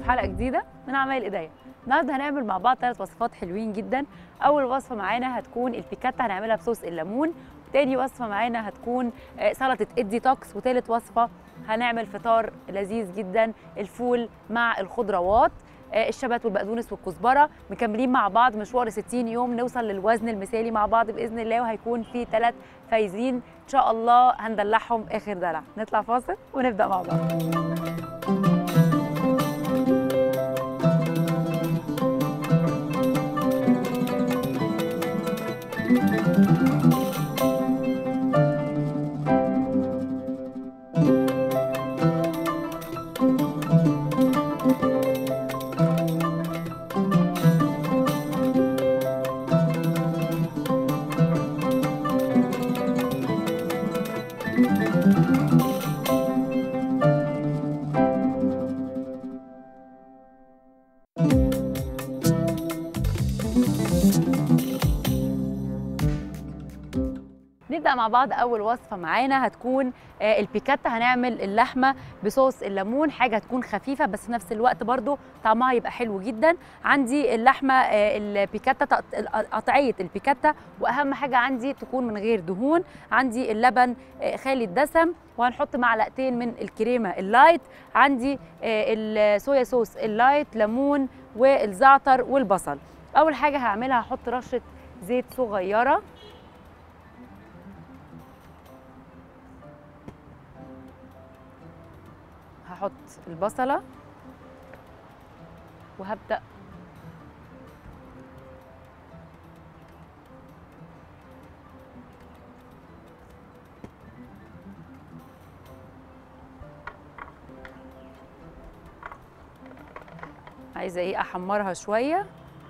حلقه جديده من عمايل ايديا النهارده هنعمل مع بعض ثلاث وصفات حلوين جدا اول وصفه معانا هتكون البيكاتا هنعملها بصوص الليمون تاني وصفه معانا هتكون آه، سلطه الديتوكس وتالت وصفه هنعمل فطار لذيذ جدا الفول مع الخضروات آه، الشبت والبقدونس والكزبره مكملين مع بعض مشوار 60 يوم نوصل للوزن المثالي مع بعض باذن الله وهيكون في ثلاث فايزين ان شاء الله هندلعهم اخر دلع نطلع فاصل ونبدا مع بعض نبدا مع بعض اول وصفه معانا هتكون آه، البيكاتا هنعمل اللحمه بصوص الليمون حاجه هتكون خفيفه بس في نفس الوقت برضو طعمها يبقى حلو جدا عندي اللحمه آه، البيكاتا تق- قطعيه البيكاتا واهم حاجه عندي تكون من غير دهون عندي اللبن آه، خالي الدسم وهنحط معلقتين من الكريمه اللايت عندي آه، الصويا صوص اللايت ليمون والزعتر والبصل اول حاجه هعملها هحط رشه زيت صغيره هحط البصلة وهبدأ عايزة ايه احمرها شوية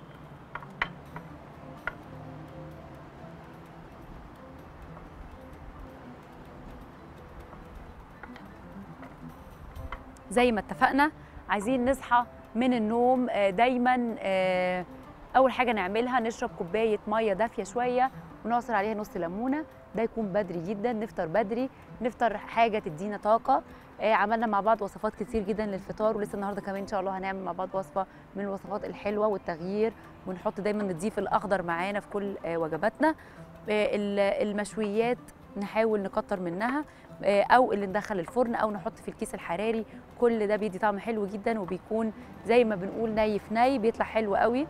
زي ما اتفقنا عايزين نصحى من النوم آه، دايما آه، اول حاجه نعملها نشرب كوبايه ميه دافيه شويه ونعصر عليها نص ليمونه ده يكون بدري جدا نفطر بدري نفطر حاجه تدينا طاقه آه، عملنا مع بعض وصفات كتير جدا للفطار ولسه النهارده كمان ان شاء الله هنعمل مع بعض وصفه من الوصفات الحلوه والتغيير ونحط دايما نضيف الاخضر معانا في كل آه، وجباتنا آه، ال- المشويات نحاول نكتر منها آه، او اللي ندخل الفرن او نحط في الكيس الحراري كل ده بيدي طعم حلو جدا وبيكون زي ما بنقول ني في ني بيطلع حلو قوي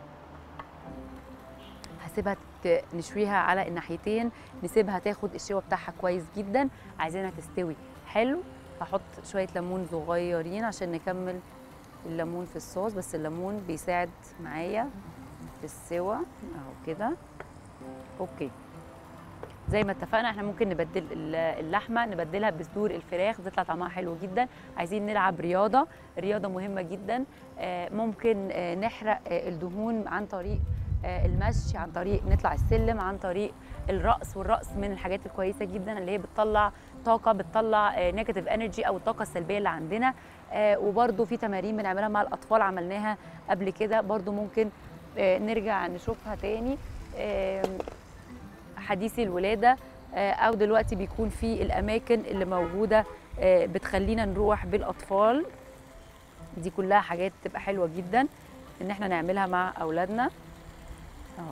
هسيبها ت- نشويها على الناحيتين نسيبها تاخد الشوا بتاعها كويس جدا عايزينها تستوي حلو هحط شويه ليمون صغيرين عشان نكمل الليمون في الصوص بس الليمون بيساعد معايا في السوا اهو كده اوكي زي ما اتفقنا احنا ممكن نبدل ال- اللحمه نبدلها بصدور الفراخ بتطلع طعمها حلو جدا عايزين نلعب رياضه رياضه مهمه جدا آه، ممكن آه، نحرق آه، الدهون عن طريق آه، المشي عن طريق نطلع السلم عن طريق الرقص والرقص من الحاجات الكويسه جدا اللي هي بتطلع طاقه بتطلع نيجاتيف انرجي او الطاقه السلبيه اللي عندنا آه، وبرده في تمارين بنعملها مع الاطفال عملناها قبل كده برده ممكن آه، نرجع نشوفها تاني آم، حديثي الولاده آه، او دلوقتي بيكون في الاماكن اللي موجوده آه، بتخلينا نروح بالاطفال دي كلها حاجات تبقى حلوه جدا ان احنا نعملها مع اولادنا اهو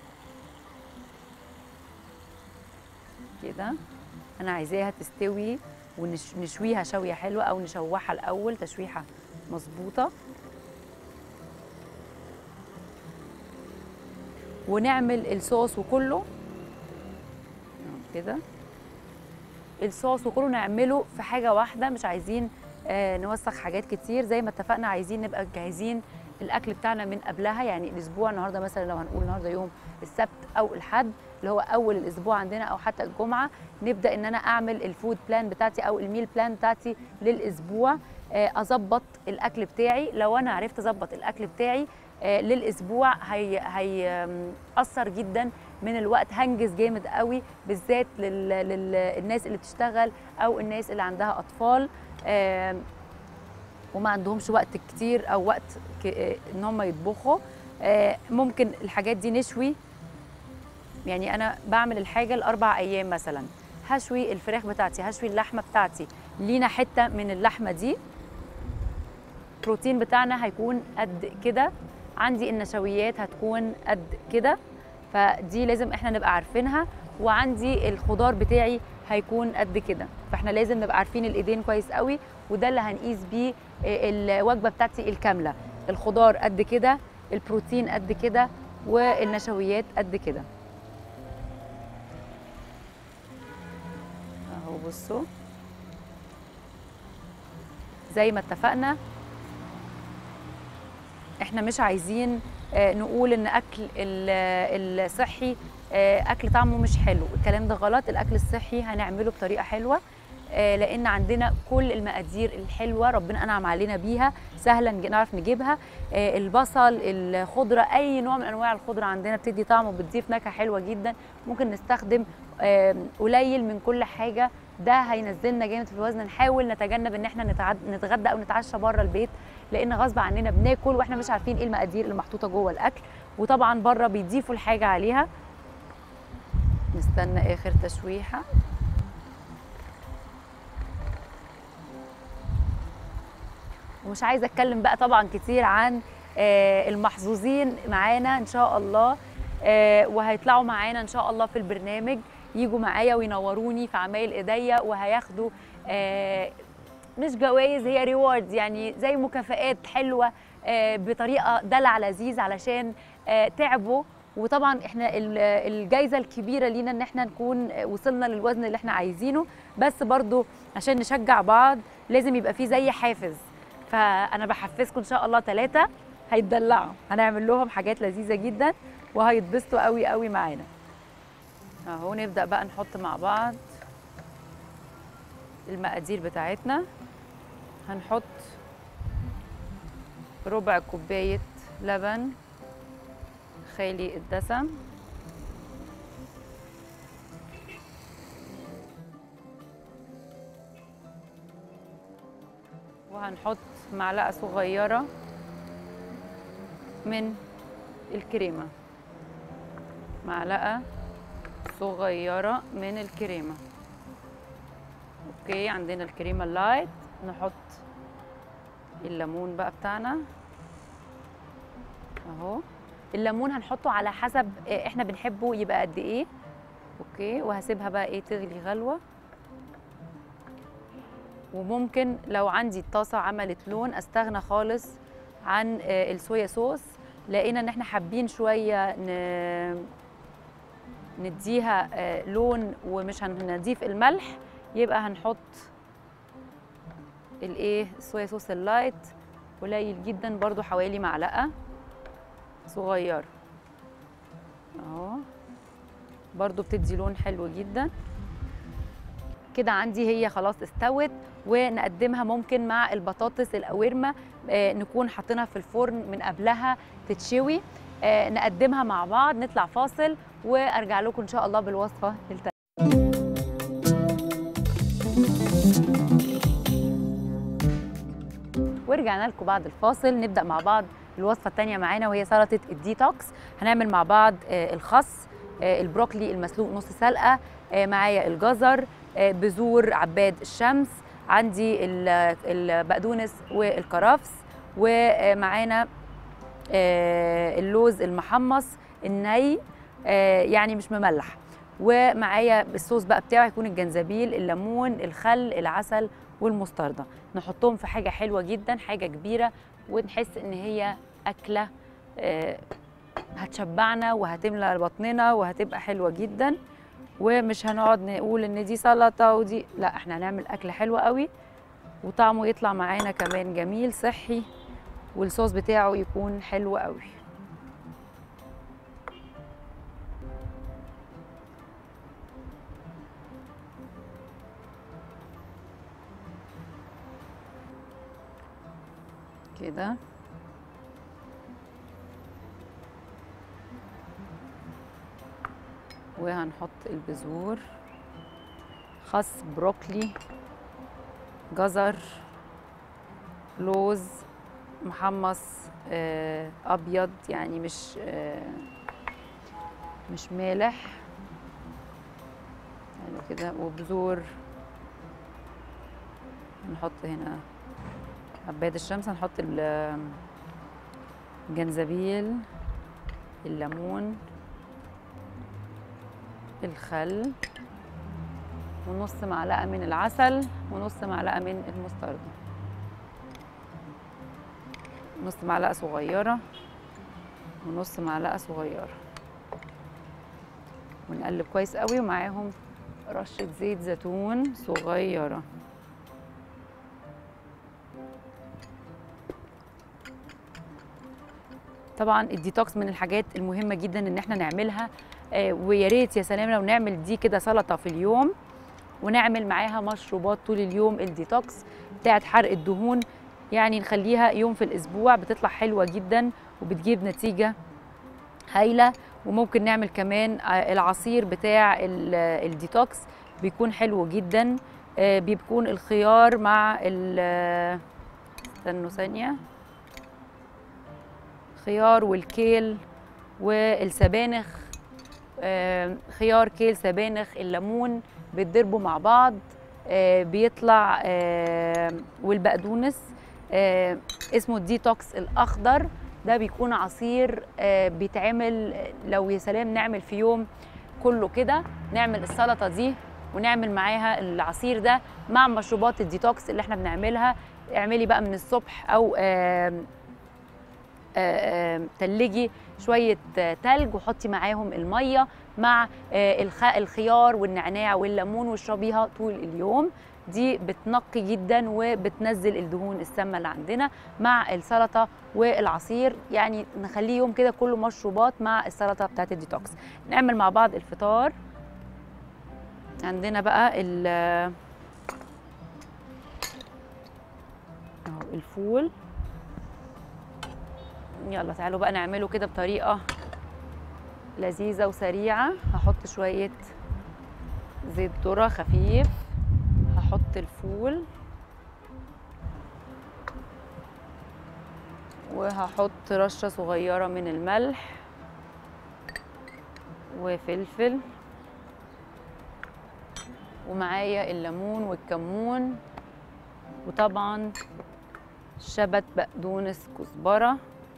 كده انا عايزاها تستوي ونشويها شويه حلوه او نشوحها الاول تشويحه مظبوطه ونعمل الصوص وكله أهو كده الصوص وكله نعمله في حاجه واحده مش عايزين آه، نوسخ حاجات كتير زي ما اتفقنا عايزين نبقى جاهزين الاكل بتاعنا من قبلها يعني الاسبوع النهارده مثلا لو هنقول النهارده يوم السبت او الحد اللي هو اول الاسبوع عندنا او حتى الجمعه نبدا ان انا اعمل الفود بلان بتاعتي او الميل بلان بتاعتي للاسبوع آه، اظبط الاكل بتاعي لو انا عرفت اظبط الاكل بتاعي آه، للاسبوع هي هيأثر جدا من الوقت هنجز جامد قوي بالذات لل- للناس اللي بتشتغل او الناس اللي عندها اطفال آم، وما عندهمش وقت كتير او وقت ك- آه، ان هم يطبخوا آه، ممكن الحاجات دي نشوي يعني انا بعمل الحاجه الاربع ايام مثلا هشوي الفراخ بتاعتي هشوي اللحمه بتاعتي لينا حته من اللحمه دي البروتين بتاعنا هيكون قد كده عندي النشويات هتكون قد كده فدي لازم احنا نبقى عارفينها وعندي الخضار بتاعي هيكون قد كده فاحنا لازم نبقى عارفين الايدين كويس قوي وده اللي هنقيس بيه الوجبه بتاعتي الكامله الخضار قد كده البروتين قد كده والنشويات قد كده اهو بصوا زي ما اتفقنا احنا مش عايزين آه، نقول ان اكل ال- الصحي آه، اكل طعمه مش حلو الكلام ده غلط الاكل الصحي هنعمله بطريقه حلوه آه، لان عندنا كل المقادير الحلوه ربنا انعم علينا بيها سهلا نج- نعرف نجيبها آه، البصل الخضره اي نوع من انواع الخضره عندنا بتدي طعم وبتضيف نكهه حلوه جدا ممكن نستخدم آم، قليل من كل حاجه ده هينزلنا جامد في الوزن نحاول نتجنب ان احنا نتعد- نتغدى او نتعشى بره البيت لان غصب عننا بناكل واحنا مش عارفين ايه المقادير اللي محطوطه جوه الاكل وطبعا بره بيضيفوا الحاجه عليها نستنى اخر تشويحه ومش عايزه اتكلم بقى طبعا كتير عن آه، المحظوظين معانا ان شاء الله آه، وهيطلعوا معانا ان شاء الله في البرنامج يجوا معايا وينوروني في عمايل ايديا وهياخدوا آه، مش جوائز هي ريوردز يعني زي مكافآت حلوه آه، بطريقه دلع لذيذ علشان آه، تعبوا وطبعا احنا ال- الجايزه الكبيره لينا ان احنا نكون آه، وصلنا للوزن اللي احنا عايزينه بس برضو عشان نشجع بعض لازم يبقى في زي حافز فانا بحفزكم ان شاء الله ثلاثه هيتدلعوا هنعمل لهم حاجات لذيذه جدا وهيتبسطوا قوي قوي معانا اهو نبدا بقى نحط مع بعض المقادير بتاعتنا هنحط ربع كوبايه لبن خالي الدسم وهنحط معلقه صغيره من الكريمه معلقه صغيره من الكريمه اوكي عندنا الكريمه اللايت نحط الليمون بقى بتاعنا اهو الليمون هنحطه على حسب آه، احنا بنحبه يبقى قد ايه اوكي وهسيبها بقى ايه تغلي غلوه وممكن لو عندي الطاسه عملت لون استغنى خالص عن آه، الصويا صوص لقينا ان احنا حابين شويه ن... نديها آه، لون ومش هنضيف الملح يبقى هنحط الايه الصويا صوص اللايت قليل جدا برضو حوالي معلقه صغيره اهو برضو بتدي لون حلو جدا كده عندي هي خلاص استوت ونقدمها ممكن مع البطاطس القوارمه آه، نكون حاطينها في الفرن من قبلها تتشوي آه، نقدمها مع بعض نطلع فاصل وارجع لكم ان شاء الله بالوصفه التانية ورجعنا لكم بعد الفاصل نبدا مع بعض الوصفه الثانيه معانا وهي سلطه الديتوكس هنعمل مع بعض آه، الخس آه، البروكلي المسلوق نص سلقه آه، معايا الجزر آه، بذور عباد الشمس عندي ال- البقدونس والكرفس ومعانا آه، اللوز المحمص الني آه، يعني مش مملح ومعايا الصوص بقى بتاعه هيكون الجنزبيل الليمون الخل العسل والمستردة نحطهم في حاجة حلوة جدا حاجة كبيرة ونحس ان هي أكلة آه، هتشبعنا وهتملى بطننا وهتبقى حلوة جدا ومش هنقعد نقول ان دي سلطة ودي لا احنا هنعمل أكلة حلوة قوي وطعمه يطلع معانا كمان جميل صحي والصوص بتاعه يكون حلو قوي كده وهنحط البذور خس بروكلي جزر لوز محمص آه، ابيض يعني مش آه، مش مالح يعني كده وبذور نحط هنا عباد الشمس هنحط ال- الجنزبيل الليمون الخل ونص معلقه من العسل ونص معلقه من المستردة نص معلقه صغيره ونص معلقه صغيره ونقلب كويس قوي ومعاهم رشه زيت زيتون صغيره طبعا الديتوكس من الحاجات المهمه جدا ان احنا نعملها آه، ويا ريت يا سلام لو نعمل دي كده سلطه في اليوم ونعمل معاها مشروبات طول اليوم الديتوكس بتاعت حرق الدهون يعني نخليها يوم في الاسبوع بتطلع حلوه جدا وبتجيب نتيجه هايله وممكن نعمل كمان آه، العصير بتاع ال- الديتوكس بيكون حلو جدا آه، بيكون الخيار مع ال- استنوا ثانيه خيار والكيل والسبانخ آه، خيار كيل سبانخ الليمون بيتضربوا مع بعض آه، بيطلع آه، والبقدونس آه، اسمه الديتوكس الاخضر ده بيكون عصير آه، بيتعمل لو يا سلام نعمل في يوم كله كده نعمل السلطه دي ونعمل معاها العصير ده مع مشروبات الديتوكس اللي احنا بنعملها اعملي بقى من الصبح او آم، آه، آه، تلجي شويه آه، تلج وحطي معاهم الميه مع آه، الخ- الخيار والنعناع والليمون واشربيها طول اليوم دي بتنقي جدا وبتنزل الدهون السامه اللي عندنا مع السلطه والعصير يعني نخليه يوم كده كله مشروبات مع السلطه بتاعت الديتوكس نعمل مع بعض الفطار عندنا بقى ال اهو الفول يلا تعالوا بقى نعمله كده بطريقة لذيذة وسريعة هحط شوية زيت ذرة خفيف هحط الفول وهحط رشة صغيرة من الملح وفلفل ومعايا الليمون والكمون وطبعا شبت بقدونس كزبره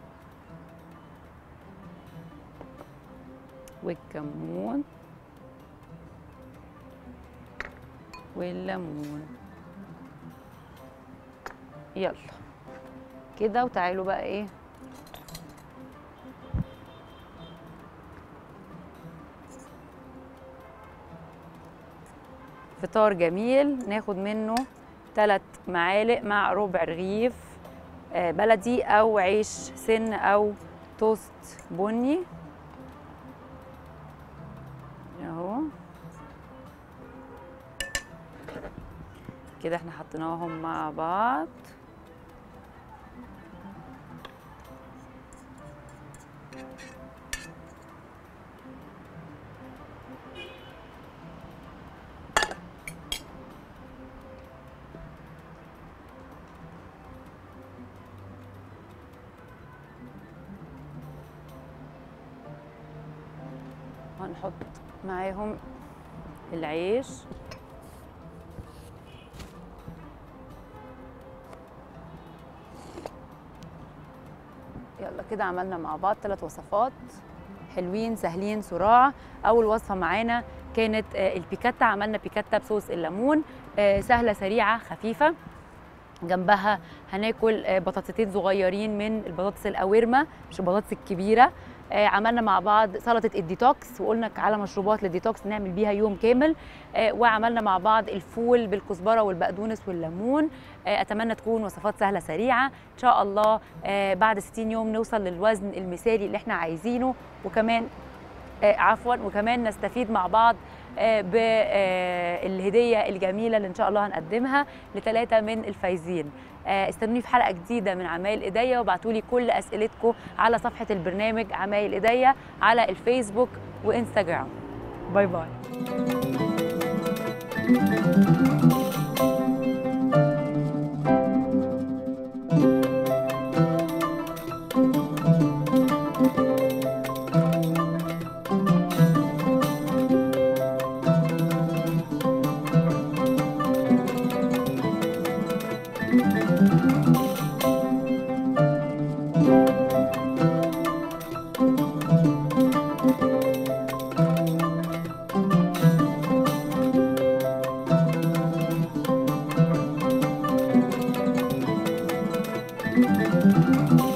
والكمون والليمون يلا كده وتعالوا بقى ايه فطار جميل ناخد منه ثلاث معالق مع ربع رغيف آه، بلدي او عيش سن او توست بني اهو كده احنا حطيناهم مع بعض هنحط معاهم العيش يلا كده عملنا مع بعض ثلاث وصفات حلوين سهلين صراع اول وصفه معانا كانت آه، البيكاتا عملنا بيكاتا بصوص الليمون آه، سهله سريعه خفيفه جنبها هناكل آه، بطاطتين صغيرين من البطاطس القوارمه مش البطاطس الكبيره آه، عملنا مع بعض سلطه الديتوكس وقلنا على مشروبات للديتوكس نعمل بيها يوم كامل آه، وعملنا مع بعض الفول بالكزبره والبقدونس والليمون آه، اتمنى تكون وصفات سهله سريعه ان شاء الله آه، بعد 60 يوم نوصل للوزن المثالي اللي احنا عايزينه وكمان آه، عفوا وكمان نستفيد مع بعض بالهديه الجميله اللي ان شاء الله هنقدمها لثلاثه من الفايزين آه، استنوني في حلقه جديده من عمايل ايديا وابعتوا لي كل اسئلتكم على صفحه البرنامج عمايل ايديا على الفيسبوك وانستجرام باي باي العافيه